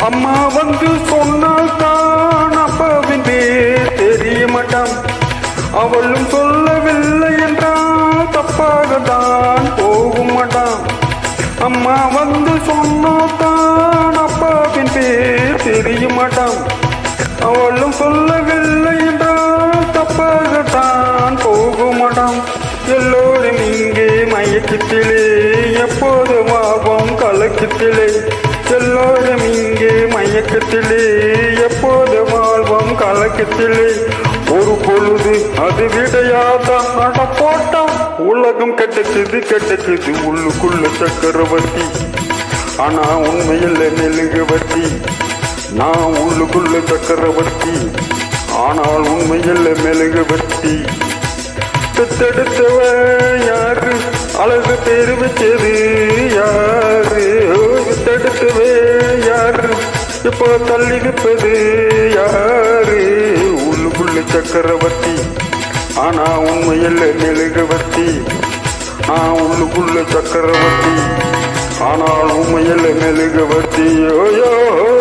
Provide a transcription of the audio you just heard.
அம்மா வந்து சொன்னால் தான் அப்பாவின் பேர் தெரிய மாட்டான் அவளும் சொல்லவில்லை என்றால் தப்பாக தான் போகும் மாட்டான் அம்மா வந்து சொன்னால் தான் அப்பாவின் பேர் தெரிய மாட்டான் அவளும் சொல்லவில்லை என்றால் தப்பாக தான் போக மாட்டான் எல்லோரும் இங்கே மயக்கத்திலே எப்போது வாழ்வோம் கலக்கத்திலே எல்லோரும் இங்கே மயக்கத்திலே எப்போது வாழ்வோம் கலக்கத்திலே ஒரு பொழுது அது விடையாதான் அட போட்டான் உலகம் கெட்டக்குது கெட்டக்குது உள்ளுக்குள்ள சக்கரவர்த்தி ஆனா உண்மையில் மெழுகுவர்த்தி நான் உள்ளுக்குள்ள சக்கரவர்த்தி ஆனால் உண்மையில் மெழுகுவர்த்தி பெத்தெடுத்தவ யாரு அழகு பேரு வச்சது யாரு பெத்தெடுத்தவ யாரு இப்போ தள்ளி நிற்பது யாரு உள்ளுக்குள்ள சக்கரவர்த்தி ஆனா உண்மையில் மெழுகுவர்த்தி நான் உள்ளுக்குள்ள சக்கரவர்த்தி ஆனால் உண்மையில் மெழுகுவர்த்தி ஓயோ